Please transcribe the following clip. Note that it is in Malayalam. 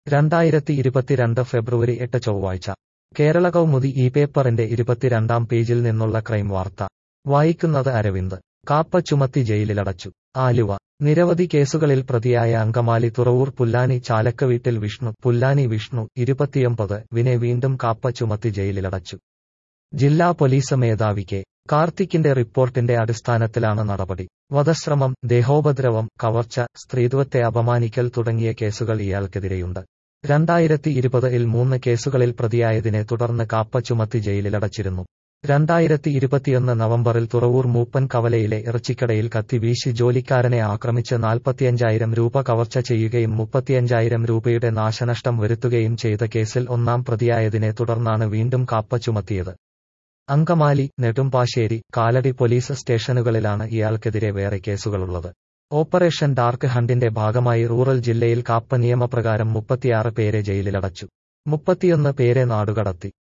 രണ്ടായിരത്തി ഇരുപത്തിരണ്ട് ഫെബ്രുവരി എട്ട് ചൊവ്വാഴ്ച കേരള കൗമുദി ഈ പേപ്പറിന്റെ ഇരുപത്തിരണ്ടാം പേജിൽ നിന്നുള്ള ക്രൈം വാർത്ത വായിക്കുന്നത് അരവിന്ദ് കാപ്പ ചുമത്തി ജയിലിലടച്ചു ആലുവ നിരവധി കേസുകളിൽ പ്രതിയായ അങ്കമാലി തുറവൂർ പുല്ലാനി ചാലക്ക വീട്ടിൽ വിഷ്ണു പുല്ലാനി വിഷ്ണു ഇരുപത്തിയൊമ്പത് വിനെ വീണ്ടും കാപ്പ ചുമത്തി ജയിലിലടച്ചു ജില്ലാ പോലീസ് മേധാവി കെ കാർത്തിക്കിന്റെ റിപ്പോർട്ടിന്റെ അടിസ്ഥാനത്തിലാണ് നടപടി വധശ്രമം ദേഹോപദ്രവം കവർച്ച സ്ത്രീത്വത്തെ അപമാനിക്കൽ തുടങ്ങിയ കേസുകൾ ഇയാൾക്കെതിരെയുണ്ട് രണ്ടായിരത്തി ഇരുപതിൽ മൂന്ന് കേസുകളിൽ പ്രതിയായതിനെ തുടർന്ന് കാപ്പ ചുമത്തി ജയിലിലടച്ചിരുന്നു രണ്ടായിരത്തി ഇരുപത്തിയൊന്ന് നവംബറിൽ തുറവൂർ മൂപ്പൻ കവലയിലെ ഇറച്ചിക്കടയിൽ കത്തി വീശി ജോലിക്കാരനെ ആക്രമിച്ച് നാൽപ്പത്തിയഞ്ചായിരം രൂപ കവർച്ച ചെയ്യുകയും മുപ്പത്തിയഞ്ചായിരം രൂപയുടെ നാശനഷ്ടം വരുത്തുകയും ചെയ്ത കേസിൽ ഒന്നാം പ്രതിയായതിനെ തുടർന്നാണ് വീണ്ടും കാപ്പ ചുമത്തിയത് അങ്കമാലി നെടുമ്പാശ്ശേരി കാലടി പോലീസ് സ്റ്റേഷനുകളിലാണ് ഇയാൾക്കെതിരെ വേറെ കേസുകളുള്ളത് ഓപ്പറേഷൻ ഡാർക്ക് ഹണ്ടിന്റെ ഭാഗമായി റൂറൽ ജില്ലയിൽ കാപ്പ നിയമപ്രകാരം മുപ്പത്തിയാറ് പേരെ ജയിലിലടച്ചു മുപ്പത്തിയൊന്ന് പേരെ നാടുകടത്തി